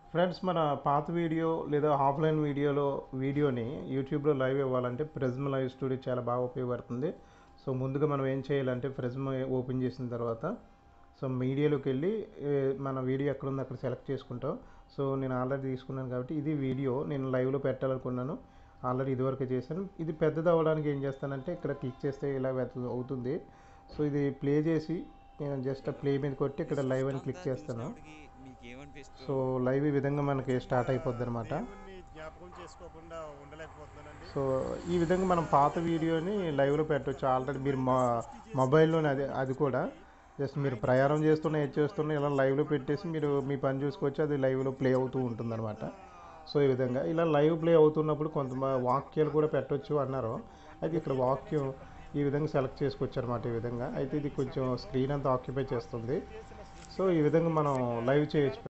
friends మన పాత video లేదా ఆఫ్లైన్ వీడియోలో వీడియోని యూట్యూబ్లో లైవ్ ఇవ్వాలంటే ప్రిజ్మ్ లైవ్ స్టూడియో చాలా బాగా ఉపయోగపడుతుంది సో ముందుగా మనం ఏం చేయాలంటే ప్రిజ్మ్ ఓపెన్ చేసిన తర్వాత సో మీడియాలోకి వెళ్ళి ఏ, మన వీడియో ఎక్కడ ఉందో అక్కడ సెలెక్ట్ చేసుకుంటాం సో నేను ఆల్రెడీ తీసుకున్నాను కాబట్టి ఇది వీడియో నేను లైవ్లో పెట్టాలనుకున్నాను ఆల్రెడీ ఇదివరకు చేశాను ఇది పెద్దది అవ్వడానికి ఏం చేస్తానంటే ఇక్కడ క్లిక్ చేస్తే ఇలా వెత- అవుతుంది సో ఇది ప్లే చేసి నేను జస్ట్ ప్లే మీద కొట్టి ఇక్కడ లైవ్ అని క్లిక్ చేస్తాను మీకు ఏమనిపిస్తుంది సో లైవ్ ఈ విధంగా మనకి స్టార్ట్ అయిపోద్ది అనమాట దేవుణ్ణి జ్ఞాపకం చేసుకోకుండా ఉండలేకపోతున్నానండి సో ఈ విధంగా మనం పాత వీడియోని లైవ్లో పెట్టవచ్చు ఆల్రెడీ మీరు మా మొబైల్లోనే అది అది కూడా జస్ట్ మీరు ప్రయాణం చేస్తున్న ఏది చేస్తున్నా ఇలా లైవ్లో పెట్టేసి మీరు మీ పని చూసుకోవచ్చు అది లైవ్లో ప్లే అవుతూ ఉంటుందన్నమాట సో ఈ విధంగా ఇలా లైవ్ ప్లే అవుతున్నప్పుడు కొంత వాక్యాలు కూడా పెట్టవచ్చు అన్నారు అయితే ఇక్కడ వాక్యం ఈ విధంగా సెలెక్ట్ చేసుకోవచ్చు అనమాట ఈ విధంగా అయితే ఇది కొంచెం స్క్రీన్ అంతా ఆక్యుపై చేస్తుంది సో ఈ విధంగా మనం లైవ్ చేయొచ్చు